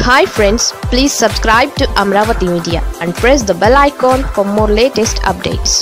hi friends please subscribe to Amaravati media and press the bell icon for more latest updates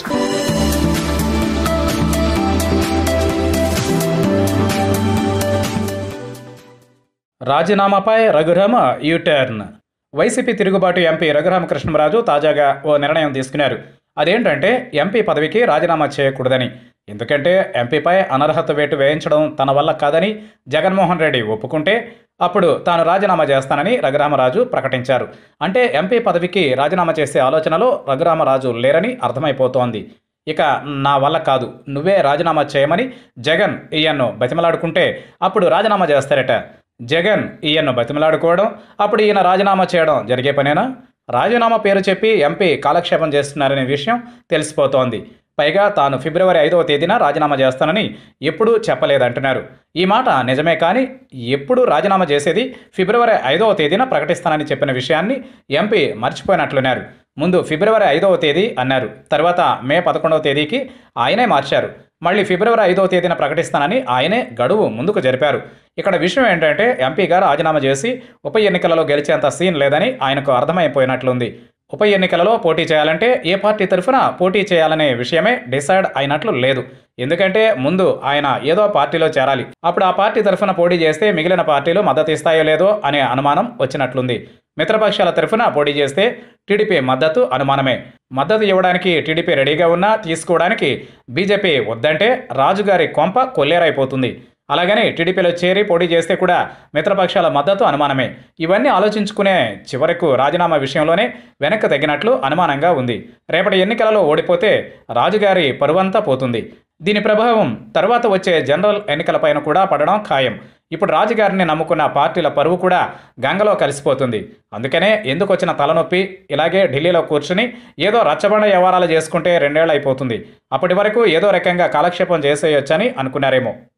రాజీనామాపై Raghurama U turn YCP తిరుగుబాటు MP Raghuramakrishnaraju తాజాగా ఓ నిర్ణయం తీసుకున్నారు అదేంటంటే ఎంపీ పదవికి రాజీనామా చేయకూడదని ఎందుకంటే ఎంపీపై అనర్హత వేటు వేయించడం తన వల్ల కాదని జగన్మోహన్ రెడ్డి ఒప్పుకుంటే అప్పుడు తాను రాజీనామా చేస్తానని రఘురామరాజు ప్రకటించారు అంటే ఎంపీ పదవికి రాజీనామా చేసే ఆలోచనలో రఘురామరాజు లేరని అర్థమైపోతోంది ఇక నా వల్ల కాదు నువ్వే రాజీనామా చేయమని జగన్ ఈయన్ను బతిమలాడుకుంటే అప్పుడు రాజీనామా చేస్తారట జగన్ ఈయన్ను బతిమలాడుకోవడం అప్పుడు ఈయన రాజీనామా చేయడం జరిగే పనేనా రాజీనామా పేరు చెప్పి ఎంపీ కాలక్షేపం చేస్తున్నారనే విషయం తెలిసిపోతోంది పైగా తాను ఫిబ్రవరి ఐదవ తేదీన రాజీనామా చేస్తానని ఎప్పుడూ చెప్పలేదంటున్నారు ఈ మాట నిజమే కానీ ఎప్పుడు రాజీనామా చేసేది ఫిబ్రవరి ఐదవ తేదీన ప్రకటిస్తానని చెప్పిన విషయాన్ని ఎంపీ మర్చిపోయినట్లున్నారు ముందు ఫిబ్రవరి ఐదవ తేదీ అన్నారు తర్వాత మే పదకొండవ తేదీకి ఆయనే మార్చారు మళ్ళీ ఫిబ్రవరి ఐదవ తేదీన ప్రకటిస్తానని ఆయనే గడువు ముందుకు జరిపారు ఇక్కడ విషయం ఏంటంటే ఎంపీగా రాజీనామా చేసి ఉప ఎన్నికలలో గెలిచేంత సీన్ లేదని ఆయనకు అర్థమైపోయినట్లుంది ఉప ఎన్నికలలో పోటీ చేయాలంటే ఏ పార్టీ తరఫున పోటీ చేయాలనే విషయమే డిసైడ్ అయినట్లు లేదు ఎందుకంటే ముందు ఆయన ఏదో పార్టీలో చేరాలి అప్పుడు ఆ పార్టీ తరఫున పోటీ చేస్తే మిగిలిన పార్టీలు మద్దతు ఇస్తాయో లేదో అనే అనుమానం వచ్చినట్లుంది మిత్రపక్షాల తరఫున పోటీ చేస్తే టీడీపీ మద్దతు అనుమానమే మద్దతు ఇవ్వడానికి టీడీపీ రెడీగా ఉన్నా తీసుకోవడానికి బీజేపీ వద్దంటే రాజుగారి కొంప కొల్లేరైపోతుంది అలాగని టీడీపీలో చేరి పోటీ చేస్తే కూడా మిత్రపక్షాల మద్దతు అనుమానమే ఇవన్నీ ఆలోచించుకునే చివరకు రాజీనామా విషయంలోనే వెనక్కి తగ్గినట్లు అనుమానంగా ఉంది రేపటి ఎన్నికలలో ఓడిపోతే రాజుగారి పరువంతా పోతుంది దీని ప్రభావం తర్వాత వచ్చే జనరల్ ఎన్నికలపైన కూడా పడడం ఖాయం ఇప్పుడు రాజుగారిని నమ్ముకున్న పార్టీల పరువు కూడా గంగలో కలిసిపోతుంది అందుకనే ఎందుకు వచ్చిన తలనొప్పి ఇలాగే ఢిల్లీలో కూర్చుని ఏదో రచ్చబండ వ్యవహారాలు చేసుకుంటే రెండేళ్ళు అయిపోతుంది అప్పటి వరకు ఏదో రకంగా కాలక్షేపం చేసేయొచ్చని అనుకున్నారేమో